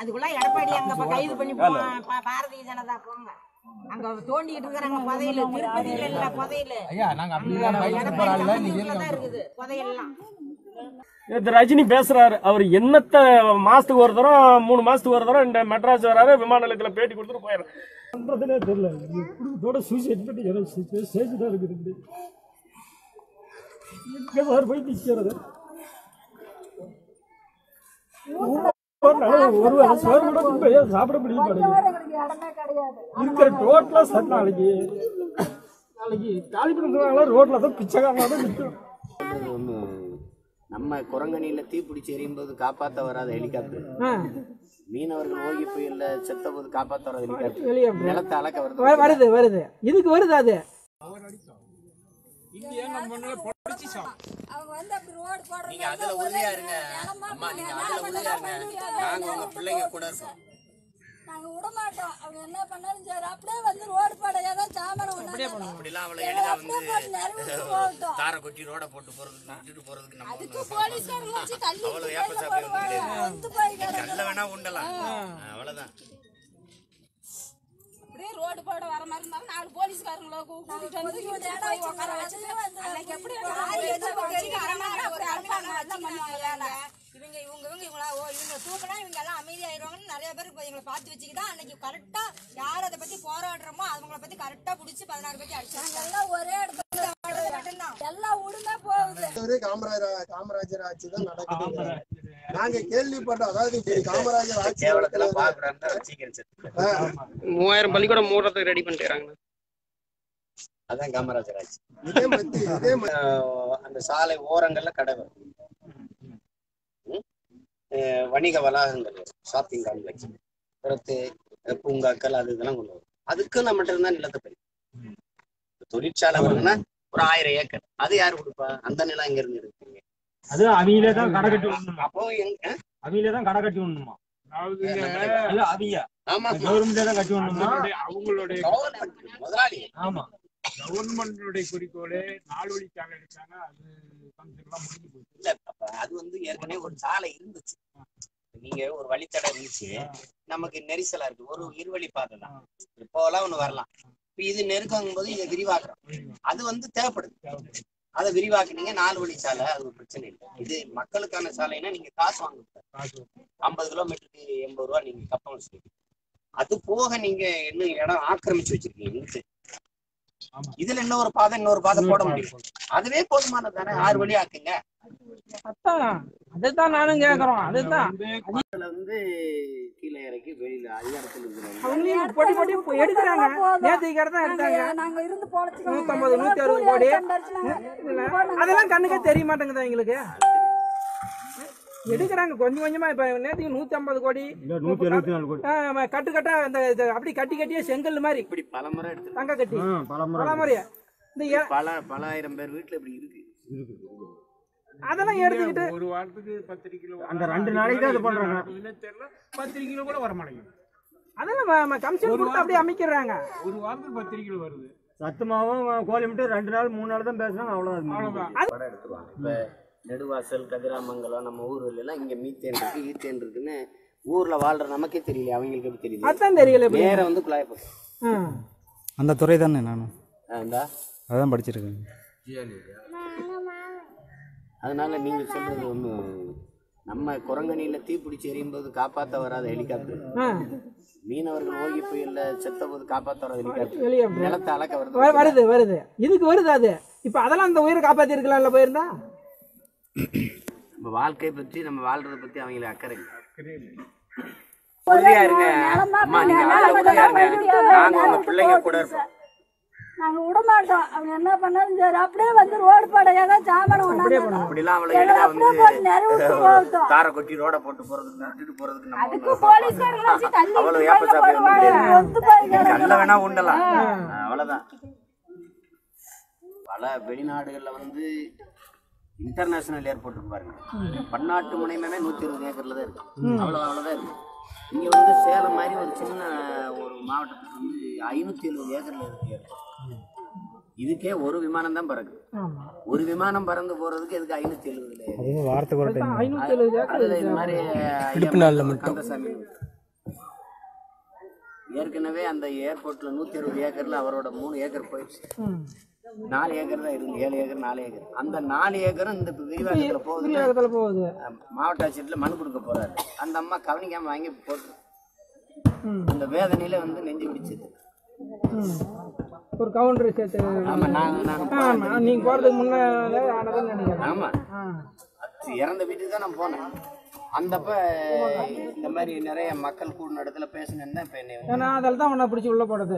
அதுக்குள்ள எடப்பாடி அங்க இப்ப கைது பண்ணி போ- பா- பாரதிய ஜனதா போங்க அங்க தோண்டிட்டு இருக்கிறாங்க புதையல திருப்பதியில இல்ல புதையல ஐயா நாங்க அப்படிலாம் பைக் எடப்பாடி போறாங்கல்ல நீங்க சம்பந்தத்துல தான் இருக்குது புதையெல்லாம் நேத்து ரஜினி பேசுறாரு அவர் என்னத்த மாசத்துக்கு ஒரு தரம் மூணு மாசத்துக்கு ஒரு தரம் இந்த மெட்ராஸ் வராரு விமான நிலையத்துல பேட்டி கொடுத்துட்டு போயிடுறேன் பண்றதுனே தெரியல குடும்பத்தோட சூசைட் பண்ணி எனக்கு ஸ்டேஜ் தான் இருக்குது எங்க சார் போய் நிக்கிறது ஒரு நாள் ஒரு வேளை சோறு கூட போய் சாப்பிட முடிய மாட்டேங்குது இருக்கிற டோட்டலா சார் நாளைக்கு நாளைக்கு காலி பண்ணுறாங்களா ரோட்ல தான் பிச்சைக்காரனா தான் நிற்கும் சொல்றது ஒண்ணு நம்ம குரங்கணியில தீ பிடிச்சி எரியும் போது காப்பாத்த வராத ஹெலிகாப்டர் மீனவர்கள் ஓகி புயல்ல செத்த போது காப்பாத்த வராத ஹெலிகாப்டர் நிலத்தை அளக்க வருது வ- வருது வருது இதுக்கு வருது அது அவங்க வந்து அப்படி ரோடு போடுற நீங்க அதுல உறுதியா இருங்க அம்மா நீங்க அதுல உறுதியா இருங்க நாங்க உங்க பிள்ளைங்க கூட இருக்கோம் நாங்க விட மாட்டோம் அவங்க என்ன பண்ணாலும் சரி அப்படியே வந்து ரோடு போட ஏதாவது சாமான் ஒண்ணு அப்படிலாம் அவ்வளவு எளிதா அப்படியே போட்டு நிறைவேற்றி போகட்டும் தாரை கொட்டி ரோட போட்டு போறதுக்கு விட்டுட்டு போறதுக்கு நம்ம அதுக்கு போலீஸ்காரங்க வச்சு தள்ளி அவ்வளவு ஏப்பசாப்பி ஒண்ணும் கிடையாது வந்து போய் கிடக்கு. கல்ல வேணா உண்டலாம் அவ்வளவுதான் அப்படியே ரோடு போட வர மாதிரி இருந்தாலும் நாலு போலீஸ்காரங்கள கூப்பிட்டு வந்து இவங்க போய் உட்கார வச்சு அன்னைக்கு எப்படி லாரி எதிர்ப்பு வச்சுட்டு அரை மணி நேரம் அப்படி அரைப்பாங்க எல்லாம் பண்ணுவாங்க இவங்க இவங்க இவங்க இவங்களா ஓ இவங்க தூக்கினா இவங்க எல்லாம் அமைதியாயிருவாங்கன்னு நிறைய பேர் இப்போ எங்களை பார்த்து வச்சுக்கிட்டா அன்னைக்கு கரெக்டா யார் அதை பத்தி போராடுறோமோ அவங்கள பத்தி கரெக்டா புடிச்சு பதினாறு பேட்டி அடிச்சாங்க எல்லாம் ஒரே இடத்துல எல்லாம் உடுங்க போகுது ஒரே காமராஜர் காமராஜர் ஆட்சி தான் நடக்குது நாங்க கேள்விப்பட்டோம் அதாவது இப்படி காமராஜர் ஆட்சி கேவலத்துல நடக்கிறது. பாக்குறாங்க சீக்கிரம் செத்து ஆ, மூவாயிரம் பள்ளிக்கூடம் மூடுறதுக்கு ரெடி பண்ணிட்டு அதான் காமராஜர் ஆச்சு இதே மத்தி இதே மத்தி ஆஹ் அந்த சாலை ஓரங்கள்ல கடை வரும் ம்? ஆஹ் வணிக வளாகங்கள் வரும் ஷாப்பிங் காம்ப்ளெக்ஸ் புறத்து அஹ் பூங்காக்கள் அது இதெல்லாம் கொண்டு வரும் அதுக்கு நம்மகிட்ட இருந்தா நிலத்தை பறி தொழிற்சாலை வருதுன்னா ஒரு ஆயிரம் ஏக்கர் அது யாரு கொடுப்பா அந்த நிலம் எங்க இருந்து இருக்குங்க அது அவியிலே தான் கடை கட்டி விடணுமா அப்போ எங்க அவியிலே தான் கடை கட்டி விடணுமா இல்ல அவிய ஆமா கவர்மெண்ட்ல தான் கட்டி விடணுமா அவங்களுடைய கவர்மெண்ட் முதலாளி ஆமா கவர்மெண்டோடைய குறிக்கோளே நாலு வழிச்சாலை எடுத்தாங்க அது கமிஷன்லாம் முடிஞ்சு போச்சு இல்ல அப்ப அது வந்து ஏற்கனவே ஒரு சாலை இருந்துச்சு நீங்க ஒரு வழித்தடை இருந்துச்சு நமக்கு நெரிசலா இருக்கு ஒரு இருவழி பாதை தான் இப்போலாம் ஒண்ணு வரலாம் இப்ப இது நெருக்கம் போது இதை விரிவாக்குறோம் அது வந்து தேவைப்படுது அதை விரிவாக்குனீங்க நாலு வழி சாலை அது ஒரு பிரச்சனை இல்லை இது மக்களுக்கான சாலைன்னா நீங்க காசு வாங்க ஐம்பது கிலோமீட்டருக்கு எண்பது ரூபா நீங்க கப்பம் வச்சிருக்கீங்க அது போக நீங்க இன்னும் இடம் ஆக்கிரமிச்சு வச்சிருக்கீங்க இழுத்து. இதுல இன்னொரு பாதை இன்னொரு பாதை போட முடியும் அதுவே போதுமானது தானே ஆறு வழி ஆக்குங்க அதான் அதைத்தான் நானும் கேக்குறோம் அதுதான் அதுல வந்து கீழே இறக்கி வெளியில அதிகாரத்தில் இருக்கிறவங்க அவங்களையும் பொடி பொடி இப்போ எடுக்கிறாங்க நேற்றுக்கு தான் எடுத்தாங்க நாங்க இருந்து பொழைச்சுக்கோங்க. நூத்தம்பது நூத்தி அறுபது கோடி இதுல அதெல்லாம் கண்ணுக்கே தெரிய மாட்டேங்குதா எங்களுக்கு எடுக்கிறாங்க கொஞ்சம் கொஞ்சமா இப்ப நேற்றுக்கு நூத்தி ஐம்பது கோடி நூத்தி எழுபத்தி நாலு கோடி ஆ, கட்டு கட்டா இந்த இது அப்படி கட்டி கட்டியே செங்கல் மாதிரி இப்படி பல முறை எடுத்து தங்க கட்டி பலமுறை பல மாதிரியா இந்த ஏ- பல பல ஆயிரம் பேர் வீட்டுல இப்படி இருக்கு அதெல்லாம் எடுத்துக்கிட்டு ஒரு வாரத்துக்கு பத்து கிலோ அந்த ரெண்டு நாளைக்கு தான் இது பண்றாங்க. தெரியல பத்து கிலோ கூட வர மாட்டேங்குது அதெல்லாம் கமிஷன் கொடுத்து அப்படியே அமைக்கிறாங்க ஒரு வாரத்துக்கு பத்து கிலோ வருது சத்துமாவும் கோழி மட்டும் ரெண்டு நாள் மூணு நாள் தான் பேசுறாங்க அவ்வளவுதான் அவ்வளவுதான் படம் எடுத்துருவாங்க இப்ப நெடுவாசல் கதிராமங்கலம் நம்ம ஊர்ல எல்லாம் இங்க மீத்தேன் இருக்கு ஈத்தேன் இருக்குன்னு ஊர்ல வாழ்ற நமக்கே தெரியல அவங்களுக்கு எப்படி தெரியுது அதான் தெரியல எப்படி நேர வந்து குழாயப்படும் ஆ. அந்த துறை தானே நானும் இந்தா அதான் படிச்சிருக்கேன் அதனால நீங்க சொல்றது ஒண்ணு நம்ம குரங்கணியில தீ பிடிச்சி எரியும் போது காப்பாத்த வராத ஹெலிகாப்டர் ஆ. மீனவர்கள் ஓகி புயல்ல செத்த போது காப்பாத்த வராத ஹெலிகாப்டர் ஹெலிகாப்டர். நிலத்தை அளக்க வ- வருது வருது வருது இதுக்கு வருது அது இப்ப அதெல்லாம் அந்த உயிரை காப்பாத்தி இருக்கலாம்ல போயிருந்தா நம்ம வாழ்க்கையை பற்றி நம்ம வாழ்றத பத்தி அவங்களுக்கு அக்கறை இல்லை உறுதியா இருங்க அம்மா நீங்க அதுல உறுதியா இருங்க நாங்க உங்க பிள்ளைங்க கூட இருப்போம் நாங்க விட மாட்டோம் அவங்க என்ன பண்ணாலும் சரி அப்படியே வந்து ரோடு போட ஏதாவது சாமான் ஒண்ணு அப்படிலாம் அவ்வளவு எளிதா அப்படியே போட்டு நிறைவேற்றி வந்து போகட்டும். தாரை கொட்டி ரோட போட்டு போறதுக்கு விட்டுட்டு போறதுக்கு நம்ம அதுக்கு ஒண்ணும் போலீஸ்காரங்க வச்சு தள்ளி அவ்வளவு விட்டு ஏப்ப சாப்பி ஒண்ணும் கிடையாது. வந்து போய் கிடக்கு. கல்ல வேணா உண்டலாம் அவ்வளவுதான் பல வெளிநாடுகள்ல வந்து இன்டர்நேஷனல் ஏர்போர்ட் இருக்கு பாருங்க பன்னாட்டு முனையமே நூத்தி இருபது ஏக்கர்ல தான் இருக்கு அவ்வளவு அவ்வளவுதான் இருக்கு இங்க வந்து சேலம் மாதிரி ஒரு சின்ன ஒரு மாவட்டத்துக்கு வந்து ஐநூத்தி எழுபது ஏக்கர்ல இருக்கு ஏர்போர்ட் இதுக்கே ஒரு விமானம் தான் பறக்குது ஒரு விமானம் பறந்து போறதுக்கு எதுக்கு ஐநூத்தி எழுபதுல அதுவும் வாரத்துக்கு ஒரு டைம் ஐநூத்தி எழுபது ஏக்கர் அதுல இது மாதிரி விடுப்பு நாள்ல மட்டும். கந்தசாமி ஏற்கனவே அந்த ஏர்போர்ட்ல நூத்தி அறுபது ஏக்கர்ல அவரோட மூணு ஏக்கர் போயிடுச்சு நாலு ஏக்கர் தான் இருக்கு ஏழு ஏக்கர் நாலு ஏக்கர் அந்த நாலு ஏக்கரும் இந்த விரிவாக்கத்துல போகுது விரிவாக்கத்துல போகுது மாவட்ட ஆட்சியர்ல மனு கொடுக்க போறாரு அந்த அம்மா கவனிக்காம வாங்கி போட்டு ம். அந்த வேதனையில வந்து நெஞ்சு பிடிச்சது ம். ஒரு கவுண்டர் சேர்த்து ஆமா நாங்க நாங்க ஆமா நீங்க போறதுக்கு முன்னாலே ஆனதுன்னு நினைக்கிறேன் ஆமா ஆ. அது இறந்த வீட்டுக்கு தான் நான் போனேன் அந்தப்ப இந்த மாதிரி நிறைய மக்கள் கூடின இடத்துல பேசினேன் தான் இப்ப என்னை வந்து ஏன்னா அதில் தான் உன்னை பிடிச்சி உள்ள போடுறது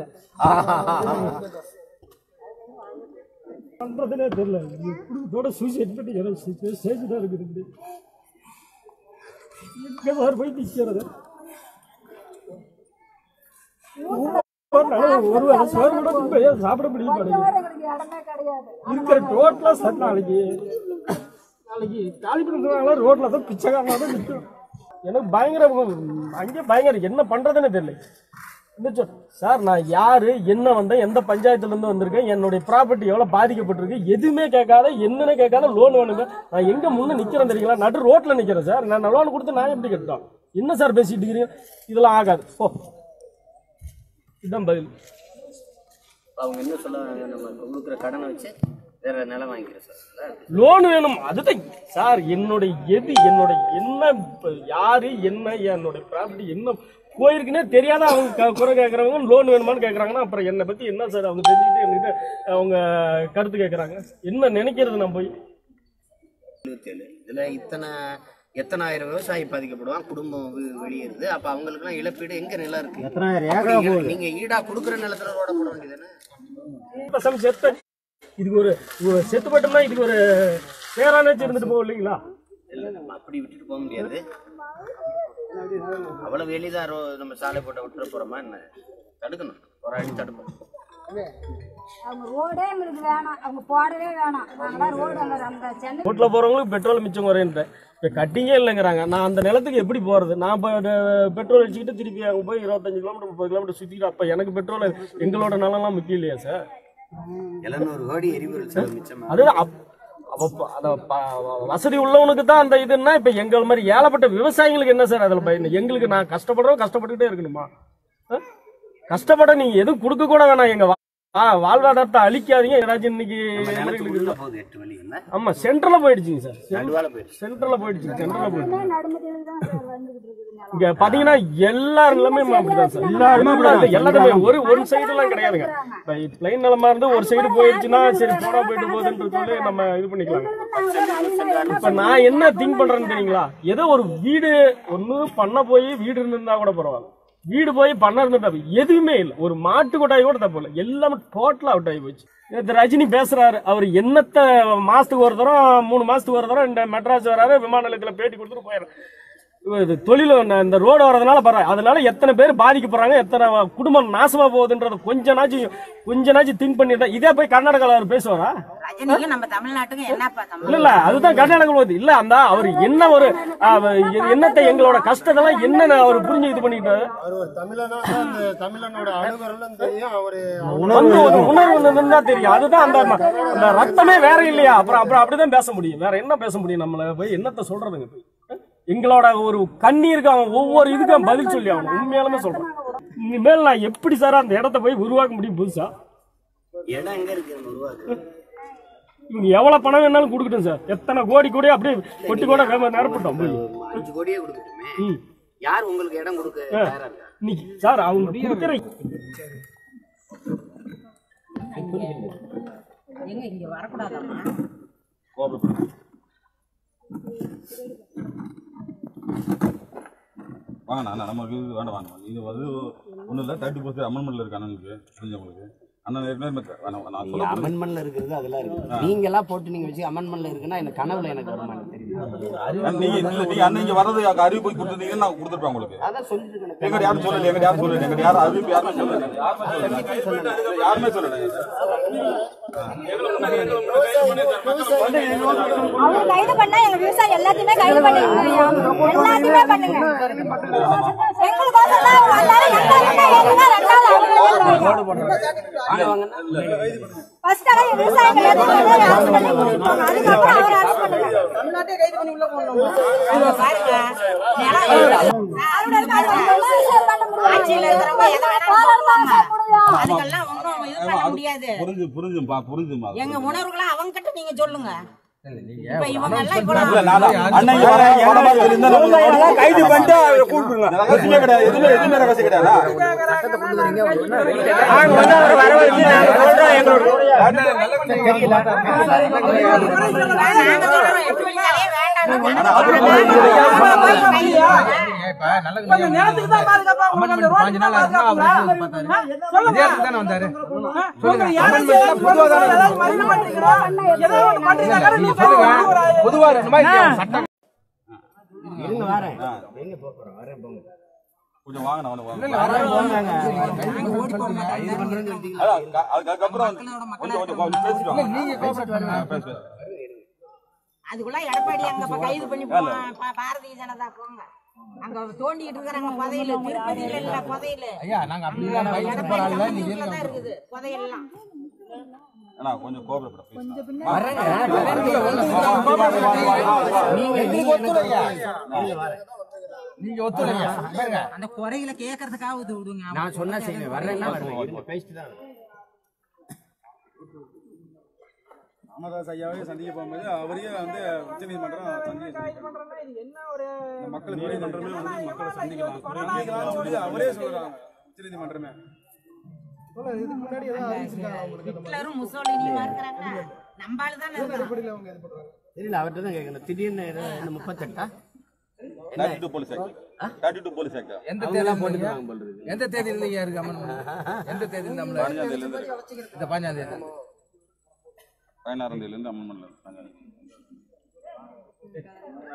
பண்றதுனே தெரியல இது குடும்பத்தோட சூசைட் பண்ணி எனக்கு ஸ்டேஜ் தான் இருக்குது இப்படி எங்க சார் போய் நிக்கிறது ஒரு நாள் ஒரு வேளை சோறு கூட போய் சாப்பிட முடிய மாட்டேங்குது இருக்கிற டோட்டலா சார் நாளைக்கு நாளைக்கு காலி பண்ணுறாங்களா ரோட்ல தான் பிச்சைக்காரனா தான் நிற்கும் எனக்கு பயங்கர அங்கே பயங்கர என்ன பண்றதுன்னு தெரியல என்ன சொல் சார் நான் யாரு என்ன வந்தேன் எந்த பஞ்சாயத்துல இருந்து வந்திருக்கேன் என்னுடைய ப்ராப்பர்ட்டி எவ்வளவு பாதிக்கப்பட்டிருக்கு எதுவுமே கேட்காத என்னன்னு கேட்காத லோன் வேணுங்க நான் எங்க முன்ன நிக்கிறேன் தெரியுங்களா நடு ரோட்ல நிக்கிறேன் சார் நான் லோன் கொடுத்து நான் எப்படி கட்டணும் என்ன சார் பேசிட்டு இருக்கிறீங்க இதெல்லாம் ஆகாது போ இதுதான் பதில் அவங்க என்ன சொல்லுவாங்க நம்ம கொடுக்குற கடனை வச்சு வேற நிலம் வாங்கிக்கிறோம் சார் லோன் வேணும் அதுதான் சார் என்னுடைய எது என்னோட என்ன இப்ப யாரு என்ன என்னோட ப்ராப்பர்ட்டி என்ன போயிருக்குன்னே தெரியாத அவங்க க- குறை கேட்கறவங்க லோன் வேணுமான்னு கேட்கறாங்கன்னா அப்புறம் என்னை பத்தி என்ன சார் அவங்க தெரிஞ்சுக்கிட்டு என்கிட்ட அவங்க கருத்து கேட்கறாங்க என்ன நினைக்கிறது நான் போய் எழுபத்தேழு இதுல இத்தனை எத்தனை ஆயிரம் விவசாயி பாதிக்கப்படுவான் குடும்பம் வெ- வெளியேறுது அப்ப அவங்களுக்குலாம் இழப்பீடு எங்க நிலம் இருக்கு எத்தனாயிரம் அப்படி ஏக்கரா ஈ- போகுது நீங்க ஈடா கொடுக்குற நிலத்துல ரோட போட வேண்டியதானே பசங்க செத்த இதுக்கு ஒரு ஒரு செத்து போட்டோம்னா இதுக்கு ஒரு பேரானாச்சும் இருந்துட்டு போகும் இல்லைங்களா இல்ல நம்ம அப்படி விட்டுட்டு போக முடியாது அவ்வளவு எளிதா ரோ- நம்ம சாலை போட்ட விட்டுற போறோமா என்ன தடுக்கணும் போராடி தடுப்போம் அவங்க ரோடே எங்களுக்கு வேணாம் அவங்க போடவே வேணாம் நாங்களாம் ரோடு அந்த அந்த சென்னை ரோட்ல போறவங்களுக்கு பெட்ரோல் மிச்சம் குறையுன்றேன் இப்போ கட்டிங்கே இல்லைங்கிறாங்க நான் அந்த நிலத்துக்கு எப்படி போறது நான் இப்போ பெட்ரோல் அடிச்சுக்கிட்டு திருப்பி அங்கே போய் இருபத்தஞ்சு கிலோமீட்டர் முப்பது கிலோமீட்டர் சுற்றிட்டு அப்போ எனக்கு பெட்ரோல் எங்களோட நலம்லாம் முக்கியம் இல்லையா சார் எழுநூறு கோடி எரிபொருள் செலவு மிச்சமா அதுதான் அப்- அப்ப ப- அத ப- வசதி உள்ளவனுக்கு தான் அந்த இதுன்னா இப்போ எங்கள் மாதிரி ஏழப்பட்ட விவசாயிகளுக்கு என்ன சார் அதில் பயன் எங்களுக்கு நான் கஷ்டப்படுறோம் கஷ்டப்பட்டுக்கிட்டே இருக்கணுமா ஆ? கஷ்டப்பட நீங்கள் எதுவும் கொடுக்க கூட வேணாம் எங்கள் வாழ்வாதாரத்தை அழிக்காதீங்க ஏதாச்சும் இன்னைக்கு நம்ம எங்களுக்கு நிலத்துக்குள்ள இல்லை. போகுது எட்டு வழி என்ன ஆமா சென்ட்ரல்ல போயிடுச்சுங்க சார் நடுவால போயிடுச்சு சென்ட்ரல்ல போயிடுச்சு சென்ட்ரல்ல போயிடுச்சு நடுமத்தில் தான் சார் வந்துகிட்டு இருக்குது நிலம். இங்க பாத்தீங்கன்னா எல்லா நிலமே அப்படிதான் சார் எல்லாருமே அப்படிதான் எல்லாருமே ஒரு ஒரு சைடு எல்லாம் கிடையாதுங்க இப்ப பிளைன் நிலமா இருந்து ஒரு சைடு போயிடுச்சுன்னா சரி போனா போயிட்டு போகுதுன்னு சொல்லி நம்ம இது பண்ணிக்கலாம் இப்ப நான் என்ன திங்க் பண்றேன்னு தெரியுங்களா ஏதோ ஒரு வீடு ஒண்ணு பண்ண போய் வீடு இருந்திருந்தா கூட பரவாயில்ல வீடு போய் பண்ண இருந்துட்டா எதுவுமே இல்லை ஒரு மாட்டு கொட்டாய் கூட தப்பு இல்லை எல்லாமே டோட்டலா அவுட் ஆகி போச்சு நேத்து ரஜினி பேசுறாரு அவர் என்னத்த மாசத்துக்கு ஒரு தரம் மூணு மாசத்துக்கு ஒரு தரம் இந்த மெட்ராஸ் வராரு விமான நிலையத்துல பேட்டி கொடுத்துட்டு போயிடுறேன் இது தொழில் இந்த ரோடு வரதுனால பரவாயில்ல அதனால எத்தனை பேர் பாதிக்கப்படுறாங்க எத்தனை குடும்பம் நாசமா போகுதுன்றது கொஞ்ச நாச்சும் கொஞ்ச நாச்சும் திங்க் பண்ணிட்டா இதே போய் கர்நாடகாவில் அவர் பேசுவாரா ரஜினிக்கும் நம்ம தமிழ்நாட்டுக்கும் என்னப்பா இல்ல தமிழ் இல்ல அதுதான் கர்நாடகா போகுது இல்ல அந்த அவர் என்ன ஒரு அஹ், என்னத்தை எங்களோட கஷ்டத்தெல்லாம் என்னன்னு அவர் புரிஞ்சு இது பண்ணிக்கிட்டாரு அவர் ஒரு தமிழனா அந்த தமிழனோட அணுகுரலும் தெரியும் அவரு வந்து ஒரு உணர்வு இருந்தா தெரியும் அதுதான் அந்த அந்த ரத்தமே வேற இல்லையா அப்புறம் அப்புறம் அப்படிதான் பேச முடியும் வேற என்ன பேச முடியும் நம்மள போய் என்னத்த சொல்றதுங்க போய் எங்களோட ஒரு கண்ணீருக்கு அவன் ஒவ்வொரு இதுக்கும் பதில் சொல்லி அவன் உண்மையாலுமே சொல்றான் இனிமேல் நான் எப்படி சார் அந்த இடத்த போய் உருவாக்க முடியும் புதுசா இடம் எங்க இருக்கு நம்ம உருவாக்கு இவங்க எவ்வளவு பணம் வேணாலும் கொடுக்கட்டும் சார் எத்தனை கோடி கூட அப்படியே கொட்டி கூட நிரப்பட்டோம் போய் அஞ்சு கோடியே கொடுக்கட்டுமே ம். யார் உங்களுக்கு இடம் கொடுக்க தயாரா இருக்கா இன்னைக்கு சார் அவங்க கொடுக்குற எங்க இங்க வரக்கூடாதாம்மா வாங்கண்ணா அண்ணா நமக்கு இது வேண்டாம் வாங்க இது வந்து ஒன்றும் இல்லை தேர்ட்டி பர்சன்ட் அமெண்ட்மெண்ட்ல இருக்கு அண்ணனுக்கு தெரிஞ்சவங்களுக்கு அண்ணன் ஏற்கனவே மத்த- வேணாம், நான் சொல்ல போறது- அமெண்ட்மெண்ட்ல இருக்கிறது அதெல்லாம் இருக்கு நீங்க எல்லாம் போட்டு நீங்க வச்சு அமெண்ட்மெண்ட்ல இருக்குன்னா எனக்கு கனவுல எனக்கு வருமானம் தெரியும் அண்ணா, நீங்க இல்ல நீங்க அண்ணன் இங்க வர்றது அங்க அறிவு போய் கொடுத்துருந்தீங்கன்னா நான் கொடுத்துருப்பேன் உங்களுக்கு அதான் சொல்லிட்டு இருக்கேன் எங்க யாரும் சொல்லல எங்க யாரும் சொல்லல எங்க யாரும் அறிவிப்பு யாருமே சொல்லல யாருமே சொல்லல யாருமே சொல்லல அவங்க கைது பண்ணா எங்க விவசாயம் எல்லாத்தையுமே கைது பண்ணிருக்கோம் எல்லாத்தையுமே பண்ணுங்க எங்களுக்கு பேசலாம் வந்தாலும் எங்க கிட்ட ஏறுங்க ரெண்டாவது ஃபர்ஸ்ட் எல்லாம் விவசாயிகள் எதுவும் அரசு பண்ணி கொடுப்பாங்க அதுக்கப்புறம் அவர் அரசு பண்ணுங்க தமிழ்நாட்டே கைது பண்ணி உள்ள போடணும் அங்க பாருங்க நிலம் ஆட்சியில இருக்கிறவங்க எதை வேணாலும் சொல்லுவாங்க அதுக்கெல்லாம் ஒன்றும் இது பண்ண முடியாது புரிஞ்சு புரிஞ்சுப்பா புரிஞ்சுமா எங்க உணர்வுகளை அவங்க கிட்ட நீங்க சொல்லுங்க இப்ப இவங்க எல்லாம் இப்ப இல்ல, நான் தான். அன்னைக்கு வர வடமாநிலத்துல இருந்தா நம்ம கைது பண்ணிட்டு அவரை கூப்பிடுங்க ரகசியமே கிடையாது எதுவுமே எதுவுமே ரகசியம் கிடையாதா நாங்க வந்து அவரை வர வச்சு நாங்க சொல்றோம் எங்களோட நாங்க சொல்றோம் எட்டு மணி வேலையே வேண்டாம் அந்த நேரத்துக்கு தான் பாதுகாப்பா உங்களுக்கு அந்த ரோடு தான் பாதுகாப்புங்களா சொல்லுங்க சொல்லுங்க யாரை செய்ய பொதுவாக ஏதாவது மதிக்க மாட்டீங்களா ஏதாவது ஒண்ணு மாட்டீங்கன்னா நீங்க சொல்லுங்க பொதுவா இந்த மாதிரி சட்டம் கொஞ்சம் வாங்க நான் வாங்க அதான், க- அதுக்கப்புறம் வந்து கொஞ்சம் கொஞ்சம் கொஞ்சம் பேசிட்டு வாங்க. ஆ, பேசு, பேசு. அதுக்குள்ள எடப்பாடி அங்க இப்ப கைது பண்ணி போ- பா- பாரதிய ஜனதா போங்க அங்க தோண்டிட்டு இருக்கிறாங்க புதையல திருப்பதியில இல்ல புதையல ஐயா நாங்க அப்படிலாம் பைக் எடப்பாடி போறாங்கல்ல நீங்க சம்பந்தத்துல தான் இருக்குது புதையெல்லாம் அண்ணா, கொஞ்சம் கோபப்பட please. நீங்க ஒத்துழைங்க நீங்க ஒத்துழைங்க பாருங்க அந்த குறைகளை கேட்கறதுக்காவது விடுங்க நான் சொன்னா செய்வேன் வர்றேன்னா பேசிட்டு தான் ராமதாஸ் ஐயாவே சந்திக்க போகும்போது அவரையே வந்து உச்சநீதிமன்றம் சந்திக்க இது என்ன ஒரு மக்கள் நீதிமன்றமே வந்து மக்களை சந்திக்கலாம் சந்திக்கலாம்னு சொல்லி அவரே சொல்றாங்க உச்சநீதிமன்றமே இதுக்கு முன்னாடி ஹிட்லரும் முசோலினியும் இருக்கிறாங்க நம்பால தான் இருக்கிறோம் தெரியல அவர்கிட்ட தான் கேட்கணும் திடீர்னு இந்த முப்பத்தெட்டா 32 police act. 32 police act. எந்த தேதி போட்டுருக்காங்க போல இருக்கு எந்த தேதியில இருந்து இருக்கு அமன் எந்த தேதி நம்மள பதினஞ்சாம் தேதியில இருந்து இந்த பதினஞ்சாம் தேதி பதினாறாம் தேதியில இருந்து அமெண்ட்மெண்ட்ல இருக்கு. பதினஞ்சாம் தேதி.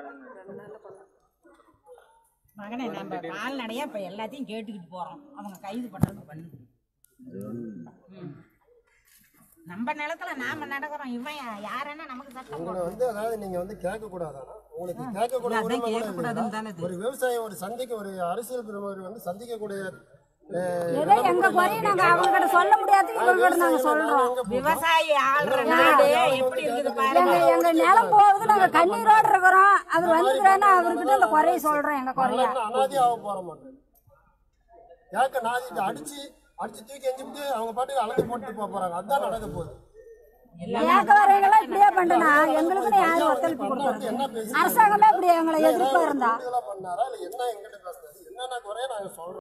மகனே நம்ம கால்நடையா இப்ப எல்லாத்தையும் கேட்டுக்கிட்டு போறோம் அவங்க கைது பண்றது பண்ணு ம். நம்ம நிலத்துல நாம நடக்கிறோம் இவன் யாருன்னா நமக்கு சட்டம் உங்களை வந்து அதாவது நீங்க வந்து கேட்க கூடாதானா உங்களுக்கு கேட்கக்கூடிய அதான் உரிமை கூட கேட்கக்கூடாதுன்னு இல்லையா? தானே இது. ஒரு விவசாயம் ஒரு சந்திக்க ஒரு அரசியல் பிரமுகர் வந்து சந்திக்கக்கூடிய அஹ், ஏதோ எங்க குறைய நாங்க அவங்க கிட்ட சொல்ல முடியாது இவங்க கிட்ட நாங்க சொல்றோம் விவசாயி ஆள்ற நாடு எப்படி இருக்குது எங்க பாருங்க எங்க நிலம் போகுது நாங்க கண்ணீரோடு இருக்கிறோம் அவர் வந்துக்கிறானா அவர்கிட்ட அந்த குறைய சொல்றோம் எங்க குறைய அதெல்லாம் அனாதியாக போற மாட்டேன் கேட்க நாதி அடிச்சு அடிச்சு தூக்கி எஞ்சிட்டு அவங்க பாட்டுக்கு அளந்து போட்டு போக போறாங்க அதுதான் நடக்க போகுது கேட்க வரவங்களாம் இப்படியே பண்ணுனா எங்களுக்குன்னு யாரும் ஒத்துழைப்பு கொடுக்கறது அரசாங்கமே இப்படி எங்களை எதிர்ப்பு இருந்தா இதெல்லாம் பண்ணாரா இல்ல என்ன எங்கிட்ட பேசுறது என்னென்ன குறைய நாங்க சொல்றோம்